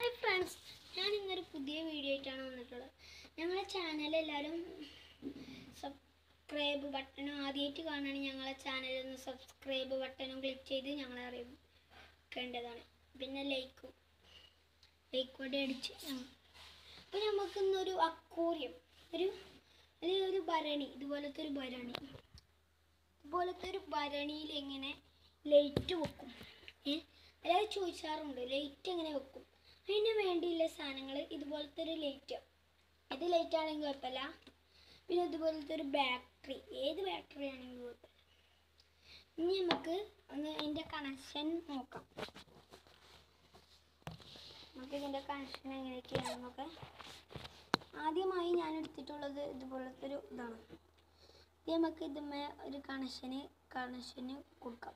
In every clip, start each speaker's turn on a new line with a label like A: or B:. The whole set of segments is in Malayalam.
A: ഹായ് ഫ്രണ്ട്സ് ഞാൻ ഇന്നൊരു പുതിയ വീഡിയോ ആയിട്ടാണ് വന്നിട്ടുള്ളത് ഞങ്ങളെ ചാനൽ എല്ലാവരും സബ്സ്ക്രൈബ് ബട്ടണും ആദ്യമായിട്ട് കാണുകയാണെങ്കിൽ ഞങ്ങളെ ചാനൽ ഒന്ന് സബ്സ്ക്രൈബ് ബട്ടണും ക്ലിക്ക് ചെയ്ത് ഞങ്ങളെ അറിയിക്കേണ്ടതാണ് പിന്നെ ലൈക്കും ലൈക്ക് കൂടെ അടിച്ച് അപ്പോൾ നമുക്ക് ഇന്നൊരു അക്കൂറിയം ഒരു അല്ലെങ്കിൽ ഒരു ഭരണി ഇതുപോലത്തെ ഒരു ഭരണി ഇതുപോലത്തെ ഒരു ഭരണിയിൽ എങ്ങനെ ലൈറ്റ് വെക്കും ഏ എല്ലാവരും ചോദിച്ചാറുണ്ട് ലൈറ്റ് എങ്ങനെ വെക്കും അതിന് വേണ്ടിയുള്ള സാധനങ്ങൾ ഇതുപോലത്തെ ഒരു ലൈറ്റ് ഇത് ലൈറ്റ് ആണെങ്കിൽ കുഴപ്പമില്ല പിന്നെ ഇതുപോലത്തെ ഒരു ബാറ്ററി ഏത് ബാറ്ററി ആണെങ്കിലും കുഴപ്പമില്ല ഇനി നമുക്ക് ഒന്ന് അതിൻ്റെ കണക്ഷൻ നോക്കാം നമുക്ക് ഇതിൻ്റെ കണക്ഷൻ എങ്ങനെയൊക്കെയാണെന്നൊക്കെ ആദ്യമായി ഞാൻ എടുത്തിട്ടുള്ളത് ഇതുപോലത്തെ ഒരു ഇതാണ് ഇത് നമുക്ക് ഇതുമേ ഒരു കണക്ഷന് കണക്ഷന് കൊടുക്കാം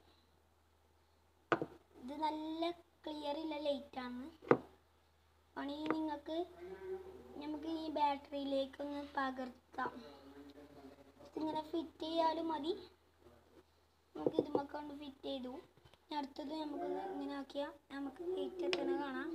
A: ഇത് നല്ല ക്ലിയർ ഉള്ള ലൈറ്റ് ആണ് പണി നിങ്ങൾക്ക് നമുക്ക് ഈ ബാറ്ററിയിലേക്ക് ഒന്ന് പകർത്താം ഇതിങ്ങനെ ഫിറ്റ് ചെയ്യാലും മതി നമുക്ക് ഇതുമ്മ കൊണ്ട് ഫിറ്റ് ചെയ്തു ഇനി അടുത്തത് നമുക്ക് ഇങ്ങനെ ആക്കിയാൽ നമുക്ക് ലൈറ്റ് എത്തണ കാണാം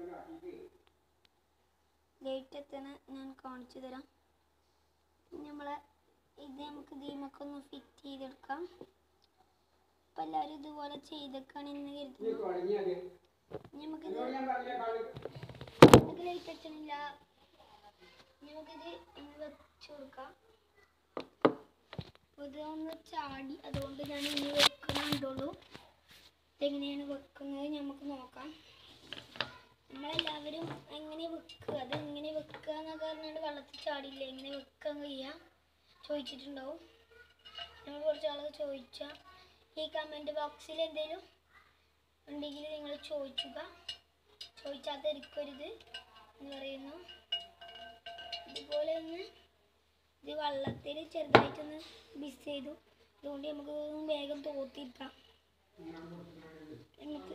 A: ലൈറ്റ് എത്തണ ഞാൻ കാണിച്ചു തരാം നമ്മളെ ഇത് നമുക്ക് ഇതിമൊക്കെ ഒന്ന് ഫിറ്റ് ചെയ്തെടുക്കാം അപ്പം എല്ലാവരും ഇതുപോലെ ചെയ്തേക്കാണെന്ന് കരുതുന്നു നമുക്കിത് നമുക്ക് ലൈറ്റ് അടിച്ചണില്ല നമുക്കിത് ഇന്ന് വെച്ച് കൊടുക്കാം അപ്പോൾ ഇത് ഒന്ന് ചാടി അതുകൊണ്ട് ഞാൻ ഇനി വെക്കുന്നുണ്ടുള്ളൂ ഇതെങ്ങനെയാണ് വെക്കുന്നത് നമുക്ക് നോക്കാം നമ്മളെല്ലാവരും എങ്ങനെ വെക്കുക അത് എങ്ങനെ വെക്കുക എന്നൊക്കെ പറഞ്ഞിട്ട് വെള്ളത്തിൽ ചാടില്ല എങ്ങനെ വെക്കാൻ കഴിയുക ചോദിച്ചിട്ടുണ്ടാവും നമ്മൾ കുറച്ച് ആളുകൾ ചോദിച്ചാൽ ഈ കമൻറ്റ് ബോക്സിൽ എന്തെങ്കിലും ഉണ്ടെങ്കിൽ നിങ്ങൾ ചോദിക്കുക ചോദിച്ചാത്തിരിക്കരുത് എന്ന് പറയുന്നു ഇതുപോലെ ഒന്ന് ഇത് വെള്ളത്തിൽ ചെറുതായിട്ടൊന്ന് മിസ് ചെയ്തു അതുകൊണ്ട് നമുക്ക് വേഗം തോത്തിരിക്കാം നമുക്ക്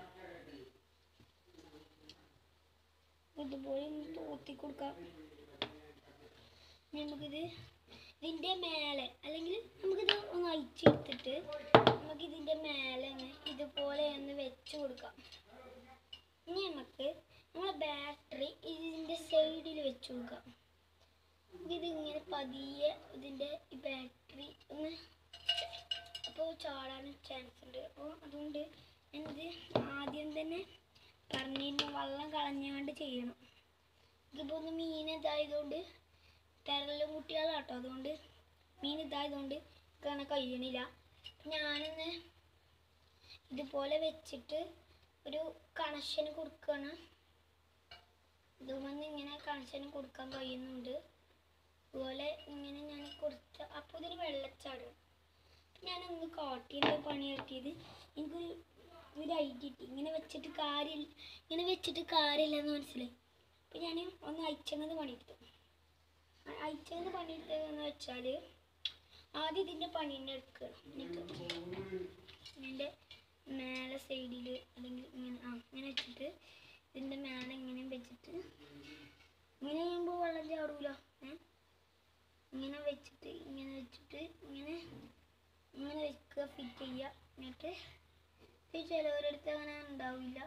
A: ഇതുപോലെ ഒന്ന് തോത്തി കൊടുക്കാം നമുക്കിത് ഇതിൻ്റെ മേലെ അല്ലെങ്കിൽ നമുക്കിത് ഒന്ന് അയച്ചെടുത്തിട്ട് നമുക്ക് ഇതിൻ്റെ മേലെ ഒന്ന് ഇതുപോലെ ഒന്ന് വെച്ച് കൊടുക്കാം ഇനി നമുക്ക് നമ്മളെ ബാറ്ററി ഇതിൻ്റെ സൈഡിൽ വെച്ച് കൊടുക്കാം നമുക്കിത് ഇങ്ങനെ പതിയെ ഇതിൻ്റെ ഈ ബാറ്ററി ഒന്ന് അപ്പോൾ ചാടാൻ ചാൻസ് ഉണ്ട് അപ്പോൾ അതുകൊണ്ട് ഞാനിത് ആദ്യം തന്നെ പറഞ്ഞിരുന്നു വെള്ളം കളഞ്ഞാണ്ട് ചെയ്യണം ഇതിപ്പോൾ ഒന്ന് മീൻ ഇതായതുകൊണ്ട് തെരലും കുട്ടികളാട്ടോ അതുകൊണ്ട് മീൻ ഇതായതുകൊണ്ട് കാണാൻ കഴിയണില്ല ഞാനൊന്ന് ഇതുപോലെ വെച്ചിട്ട് ഒരു കണക്ഷൻ കൊടുക്കുകയാണ് ഇതുമെന്ന് ഇങ്ങനെ കണക്ഷൻ കൊടുക്കാൻ കഴിയുന്നുണ്ട് അതുപോലെ ഇങ്ങനെ ഞാൻ കൊടുത്ത അപ്പോൾ ഇതൊരു വെള്ളച്ചാടും ഞാനൊന്ന് കാട്ടിൻ്റെ പണി കാട്ടിയത് എനിക്ക് ഒരു ഐഡിയ കിട്ടി ഇങ്ങനെ വെച്ചിട്ട് കാര്യമില്ല ഇങ്ങനെ വെച്ചിട്ട് കാര്യമില്ലെന്ന് മനസ്സിലായി അപ്പോൾ ഞാൻ ഒന്ന് അയച്ചത് പണിയെടുത്തു അയച്ചത് പണിയെടുത്തതെന്ന് വെച്ചാൽ ആദ്യം ഇതിൻ്റെ പണി തന്നെ എടുക്കണം എന്നിട്ട് ഇതിൻ്റെ മേലെ സൈഡിൽ അല്ലെങ്കിൽ ഇങ്ങനെ ആ ഇങ്ങനെ വെച്ചിട്ട് ഇതിൻ്റെ മേലെ ഇങ്ങനെ വെച്ചിട്ട് ഇങ്ങനെ ചെയ്യുമ്പോൾ വെള്ളം ചാടൂല ഏ ഇങ്ങനെ വെച്ചിട്ട് ഇങ്ങനെ വെച്ചിട്ട് ഇങ്ങനെ ഇങ്ങനെ വെക്കുക ഫിറ്റ് ചെയ്യുക എന്നിട്ട് ഇത് ചിലവരടുത്ത് അങ്ങനെ ഉണ്ടാവില്ല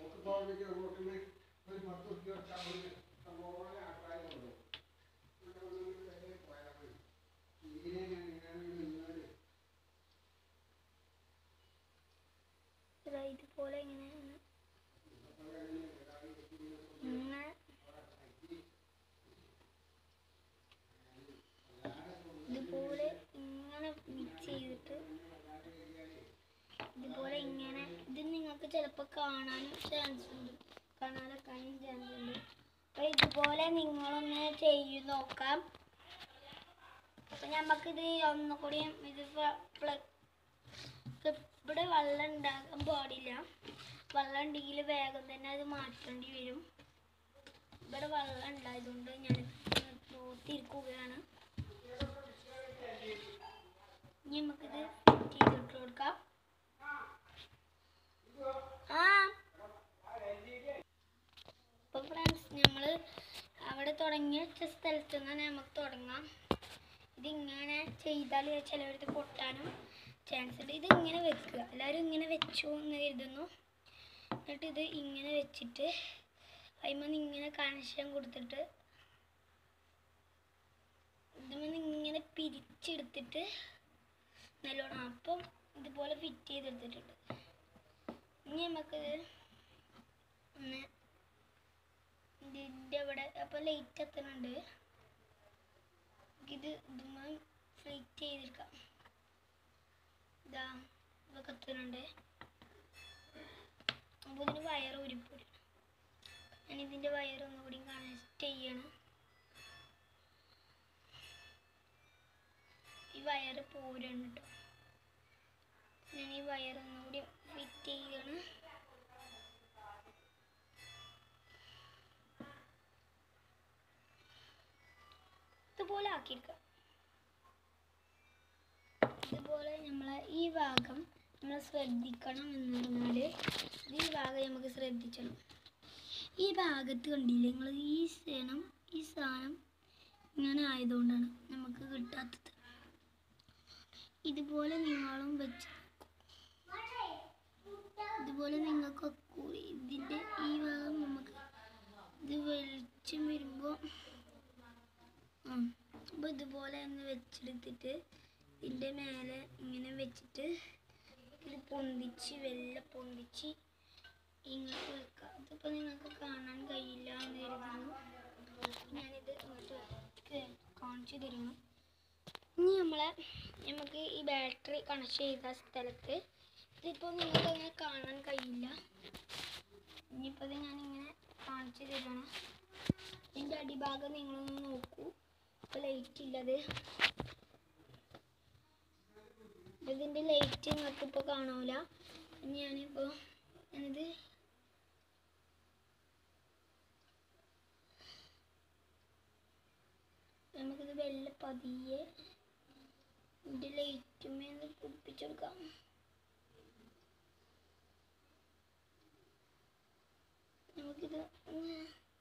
A: ഇതാ ഇതുപോലെ ഇങ്ങനെ ഒന്ന് ഇങ്ങനെ ഇതുപോലെ ഇങ്ങനെ മിക്സ് ചെയ്തിട്ട് ഇതുപോലെ ഇങ്ങനെ ഇത് നിങ്ങൾക്ക് ചിലപ്പോൾ കാണാനും ചാൻസ് ഉണ്ട് കാണാനൊക്കാനും ചാൻസ് ഉണ്ട് അപ്പോൾ ഇതുപോലെ നിങ്ങളൊന്ന് ചെയ്ത് നോക്കാം അപ്പം നമുക്കിത് ഒന്നുകൂടി ഇത് പ്ലഗ് ഇവിടെ വെള്ളം ഉണ്ടാകാൻ പാടില്ല വെള്ളം ഉണ്ടെങ്കിൽ വേഗം തന്നെ അത് മാറ്റേണ്ടി വരും ഇവിടെ വെള്ളം ഉണ്ടായതുകൊണ്ട് ഞാൻ നോത്തിരിക്കുകയാണ് ഇനി നമുക്കിത് ഫിറ്റ് ചെയ്തിട്ട് കൊടുക്കാം ആ അപ്പോൾ ഫ്രണ്ട്സ് നമ്മൾ അവിടെ തുടങ്ങിയ സ്ഥലത്ത് നിന്ന് നമുക്ക് തുടങ്ങാം ഇതിങ്ങനെ ചെയ്താൽ ചിലവർക്ക് പൊട്ടാനും ചാൻസ് ഉണ്ട് ഇത് ഇങ്ങനെ വെക്കുക എല്ലാവരും ഇങ്ങനെ വെച്ചു എന്ന് കരുതുന്നു എന്നിട്ട് ഇത് ഇങ്ങനെ വെച്ചിട്ട് അതിമെന്ന് ഇങ്ങനെ കണക്ഷൻ കൊടുത്തിട്ട് ഇതിമെന്ന് ഇങ്ങനെ പിരിച്ചെടുത്തിട്ട് നല്ലോണം അപ്പം ഇതുപോലെ ഫിറ്റ് ചെയ്തെടുത്തിട്ടുണ്ട് ഇനി നമുക്കിത് ഒന്ന് ഇതിൻ്റെ ഇവിടെ അപ്പോൾ ലൈറ്റ് എത്തുന്നുണ്ട് ഇത് ഇതുമ്മ ഫിറ്റ് ചെയ്തെടുക്കാം ഇതാ ഇതൊക്കെ എത്തുന്നുണ്ട് അപ്പോൾ ഇതിന് വയർ ഉരുപ്പിടും ഞാൻ ഇതിൻ്റെ വയർ ഒന്നുകൂടി കണക്ട് ചെയ്യണം ഈ വയർ പോരാണ് കേട്ടോ ഞാൻ ഈ വയർ ഒന്നുകൂടി ഫിറ്റ് ചെയ്യണം ഇതുപോലെ ആക്കിയെടുക്കാം ഇതുപോലെ നമ്മളെ ഈ ഭാഗം നമ്മൾ ശ്രദ്ധിക്കണം എന്ന് പറഞ്ഞാൽ ഈ ഭാഗം നമുക്ക് ശ്രദ്ധിക്കണം ഈ ഭാഗത്ത് കണ്ടില്ലേ നിങ്ങൾ ഈ സാധനം ഈ സാധനം ഇങ്ങനെ ആയതുകൊണ്ടാണ് നമുക്ക് കിട്ടാത്തത് ഇതുപോലെ നിങ്ങളും വെച്ച് ഇതുപോലെ നിങ്ങൾക്കൊക്കെ ഇതിൻ്റെ ഈ ഭാഗം നമുക്ക് ഇത് വെളിച്ചം വരുമ്പോൾ ആ അപ്പോൾ ഇതുപോലെ ഒന്ന് വെച്ചെടുത്തിട്ട് ഇതിൻ്റെ മേലെ ഇങ്ങനെ വെച്ചിട്ട് ഇത് പൊന്തിച്ച് വെല്ല പൊന്തിച്ച് ഇങ്ങോട്ട് വെക്കാം ഇതിപ്പോൾ നിങ്ങൾക്ക് കാണാൻ കഴിയില്ല എന്ന് കരുതുന്നു ഞാനിത് ഇങ്ങോട്ട് കേ- കാണിച്ചു തരുന്നു ഇനി നമ്മളെ നമുക്ക് ഈ ബാറ്ററി കണക്ട് ചെയ്ത സ്ഥലത്ത് ഇതിപ്പോൾ നിങ്ങൾക്ക് അങ്ങനെ കാണാൻ കഴിയില്ല ഇനിയിപ്പോൾ ഇത് ഞാനിങ്ങനെ കാണിച്ചു തരണം ഇതിൻ്റെ അടിഭാഗം നിങ്ങളൊന്ന് നോക്കൂ ഇപ്പോൾ ലൈറ്റ് ഇല്ലത് ഇതിൻ്റെ ലൈറ്റ് നിങ്ങൾക്ക് ഇപ്പോൾ കാണൂല ഇനി ഞാനിപ്പോൾ ഞാനിത് നമുക്കിത് വെള്ള പതിയെ ഇതിൻ്റെ ലൈറ്റുമേ ഒന്ന് പിടിപ്പിച്ചെടുക്കാം നമുക്കിത് ഒന്ന്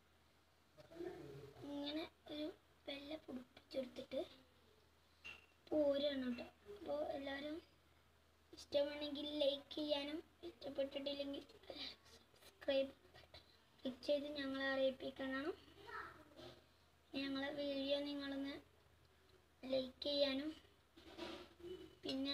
A: ഇങ്ങനെ ഒരു വെള്ള പിടിപ്പിച്ചെടുത്തിട്ട് പോരാണ് കേട്ടോ അപ്പോൾ എല്ലാവരും ഇഷ്ടമാണെങ്കിൽ ലൈക്ക് ചെയ്യാനും ഇഷ്ടപ്പെട്ടിട്ടില്ലെങ്കിൽ സബ്സ്ക്രൈബ് ക്ലിക്ക് ചെയ്ത് ഞങ്ങളെ അറിയിപ്പിക്കണം ഞങ്ങളെ വീഡിയോ നിങ്ങളൊന്ന് ലൈക്ക് ചെയ്യാനും പിന്നെ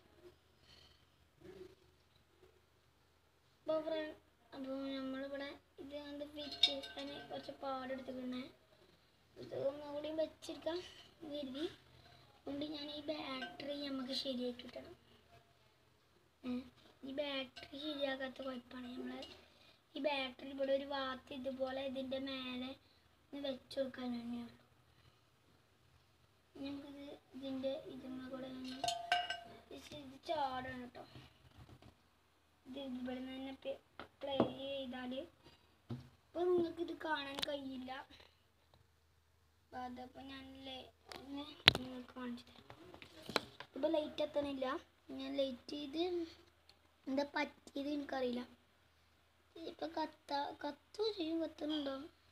A: അപ്പോൾ ഫ്രണ്ട് അപ്പോൾ നമ്മളിവിടെ ഇത് കണ്ട് ഫിറ്റ് ചെയ്യാൻ കുറച്ച് പാടെടുത്തിട്ടുണ്ടേ ഇത് ഒന്നുകൂടി വെച്ചെടുക്കാം കരുതി അതുകൊണ്ട് ഞാൻ ഈ ബാറ്ററി നമുക്ക് ശരിയാക്കി കിട്ടണം ഏ, ഈ ബാറ്ററി ശരിയാക്കാത്ത കുഴപ്പമാണ് നമ്മൾ ഈ ബാറ്ററി ഇവിടെ ഒരു വാത്ത് ഇതുപോലെ ഇതിൻ്റെ മേലെ ഒന്ന് വെച്ച് കൊടുക്കാൻ തന്നെയുള്ളൂ നമുക്കിത് ഇതിൻ്റെ ഇതുമ്മ കൂടെ ഒന്ന് ഇത് ഇത് ചാടാണ് കേട്ടോ ഇത് ഇവിടെ നിന്ന് തന്നെ പ്ലേ ചെയ്താൽ അപ്പോൾ നിങ്ങൾക്ക് ഇത് കാണാൻ കഴിയില്ല അപ്പോൾ അതപ്പോൾ ഞാൻ നിങ്ങൾക്ക് കാണിച്ചു തരാം ഇപ്പോൾ ലൈറ്റ് എത്തണില്ല ഞാൻ ലൈറ്റ് ചെയ്ത് എന്താ പറ്റിയത് എനിക്കറിയില്ല ഇപ്പം കത്ത കത്തു ചെയ്യും കത്തുന്നുണ്ടോ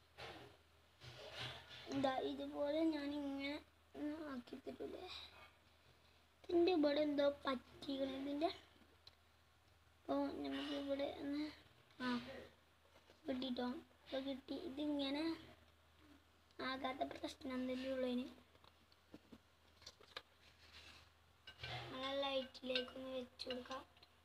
A: എന്താ ഇതുപോലെ ഞാൻ ഇങ്ങനെ ഒന്ന് ആക്കി തരൂലേ ഇതിൻ്റെ ഇവിടെ എന്തോ പറ്റിക്കണ ഇതിൻ്റെ അപ്പോൾ നമുക്ക് ഇവിടെ ഒന്ന് ആ കിട്ടിട്ടോ അപ്പോൾ കിട്ടി ഇതിങ്ങനെ ആകാത്ത പ്രശ്നം തന്നെ ഉള്ളതിന് നമ്മളെ ലൈറ്റിലേക്കൊന്ന് വെച്ച് കൊടുക്കാം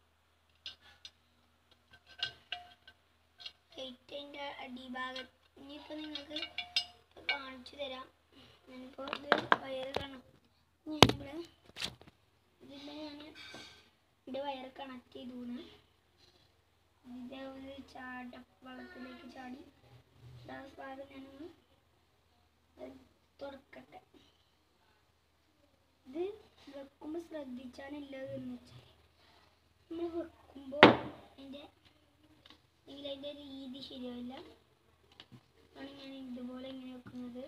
A: ലൈറ്റിൻ്റെ അടിഭാഗത്ത് ഇനിയിപ്പോൾ നിങ്ങൾക്ക് ഇപ്പൊ കാണിച്ചു തരാം ഞാനിപ്പോൾ ഇത് വയറ് കാണാം ഞാനിവിടെ ഇതിൻ്റെ ഞാൻ എൻ്റെ വയറ് കണക്ട് ചെയ്തു ഇതിൻ്റെ ഒരു ചാട്ട വെള്ളത്തിലേക്ക് ചാടി ആ ഭാഗം ഞാനൊന്ന് അത് തുറക്കട്ടെ ഇത് വെക്കുമ്പോൾ ശ്രദ്ധിച്ചാണില്ലത് എന്ന് വെച്ചാൽ നമ്മൾ വെക്കുമ്പോൾ അതിൻ്റെ അല്ലെങ്കിൽ അതിൻ്റെ രീതി ശരിയാവില്ല ആണ് ഞാൻ ഇതുപോലെ ഇങ്ങനെ വെക്കുന്നത്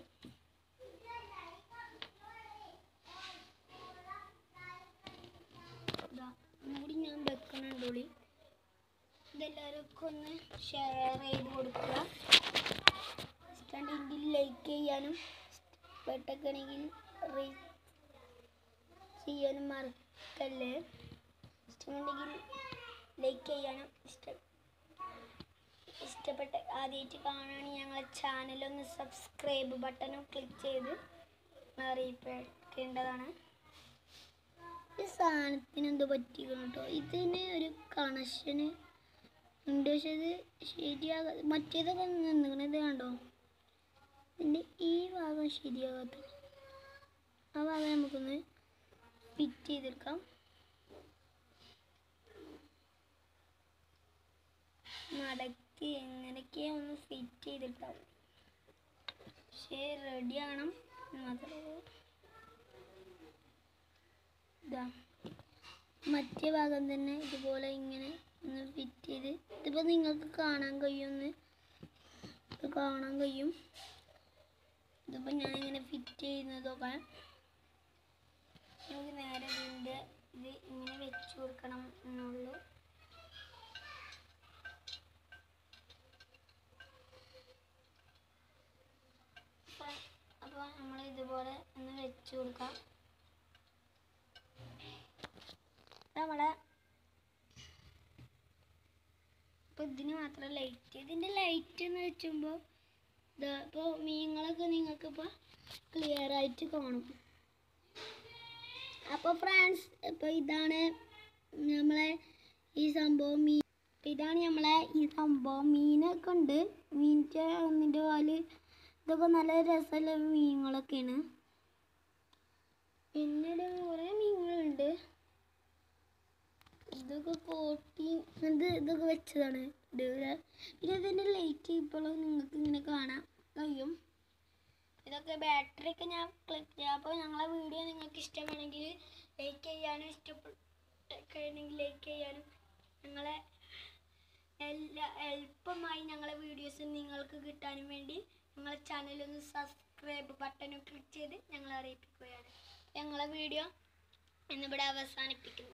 A: ഇതാ ഒന്നുകൂടി ഞാൻ വെക്കണുണ്ടോളി ഇതെല്ലാവർക്കും ഒന്ന് ഷെയർ ചെയ്ത് കൊടുക്കുക ഇഷ്ടമുണ്ടെങ്കിൽ ലൈക്ക് ചെയ്യാനും ഇഷ്ടപ്പെട്ടൊക്കെയാണെങ്കിൽ റീ ചെയ്യാനും മറക്കല്ലേ ഇഷ്ടമുണ്ടെങ്കിൽ ലൈക്ക് ചെയ്യാനും ഇഷ്ടം ഇഷ്ടപ്പെട്ട ആദ്യമായിട്ട് കാണുകയാണെങ്കിൽ ഞങ്ങളെ ചാനലൊന്ന് സബ്സ്ക്രൈബ് ബട്ടണും ക്ലിക്ക് ചെയ്ത് അറിയിക്കേണ്ടതാണ് ഈ സാധനത്തിന് എന്തോ പറ്റിക്കണം കേട്ടോ ഇതിന് ഒരു കണക്ഷന് ഉണ്ട് പക്ഷെ ഇത് ശരിയാകാതെ മറ്റേതൊക്കെ നിന്നിങ്ങനെ ഇത് കണ്ടോ ഇതിൻ്റെ ഈ ഭാഗം ശരിയാകാത്ത ആ ഭാഗം നമുക്കൊന്ന് ഫിറ്റ് ചെയ്തെടുക്കാം മടക്കി എങ്ങനെയൊക്കെ ഒന്ന് ഫിറ്റ് ചെയ്തെടുക്കാം പക്ഷേ റെഡി ആവണം മാത്രമേ ഇതാ മറ്റേ ഭാഗം തന്നെ ഇതുപോലെ ഇങ്ങനെ ഒന്ന് ഫിറ്റ് ചെയ്ത് ഇതിപ്പോൾ നിങ്ങൾക്ക് കാണാൻ കഴിയുമെന്ന് ഇത് കാണാൻ കഴിയും ഇതിപ്പോൾ ഞാനിങ്ങനെ ഫിറ്റ് ചെയ്യുന്നതൊക്കെ നമുക്ക് നേരെ ഇതിൻ്റെ ഇത് ഇങ്ങനെ വെച്ച് കൊടുക്കണം എന്നുള്ളൂ അപ്പോൾ നമ്മൾ ഇതുപോലെ ഒന്ന് വെച്ച് കൊടുക്കാം നമ്മുടെ ഇപ്പം ഇതിന് മാത്രം ലൈറ്റ് ഇതിൻ്റെ ലൈറ്റ് എന്ന് വെച്ചുമ്പോൾ ഇതാ ഇപ്പോൾ മീനുകളൊക്കെ നിങ്ങൾക്ക് ഇപ്പോൾ ക്ലിയർ ആയിട്ട് കാണും അപ്പോൾ ഫ്രാൻസ് ഇപ്പോൾ ഇതാണ് നമ്മളെ ഈ സംഭവം മീൻ ഇപ്പം ഇതാണ് നമ്മളെ ഈ സംഭവം മീനൊക്കെ ഉണ്ട് മീനിൻ്റെ ഒന്നിൻ്റെ പാല് ഇതൊക്കെ നല്ല രസമുള്ള മീനുകളൊക്കെയാണ് പിന്നെ ഒരു കുറേ മീനുകളുണ്ട് ഇതൊക്കെ കോട്ടി ഇത് ഇതൊക്കെ വെച്ചതാണ് ഇതുവരെ പിന്നെ ഇതിൻ്റെ ലൈറ്റ് ഇപ്പോഴും നിങ്ങൾക്ക് ഇങ്ങനെ കാണാൻ കഴിയും ഇതൊക്കെ ബാറ്ററി ഒക്കെ ഞാൻ ക്ലിക്ക് ചെയ്യാം അപ്പോൾ ഞങ്ങളെ വീഡിയോ നിങ്ങൾക്ക് ഇഷ്ടമാണെങ്കിൽ ലൈക്ക് ചെയ്യാനും ഇഷ്ടപ്പെട്ടെങ്കിൽ ലൈക്ക് ചെയ്യാനും ഞങ്ങളെ എല്ലാ എളുപ്പമായി ഞങ്ങളെ വീഡിയോസ് നിങ്ങൾക്ക് കിട്ടാനും വേണ്ടി ഞങ്ങളെ ചാനലൊന്ന് സബ്സ്ക്രൈബ് ബട്ടൺ ക്ലിക്ക് ചെയ്ത് ഞങ്ങളെ അറിയിപ്പിക്കുകയാണ് ഞങ്ങളെ വീഡിയോ ഇന്നിവിടെ അവസാനിപ്പിക്കുന്നു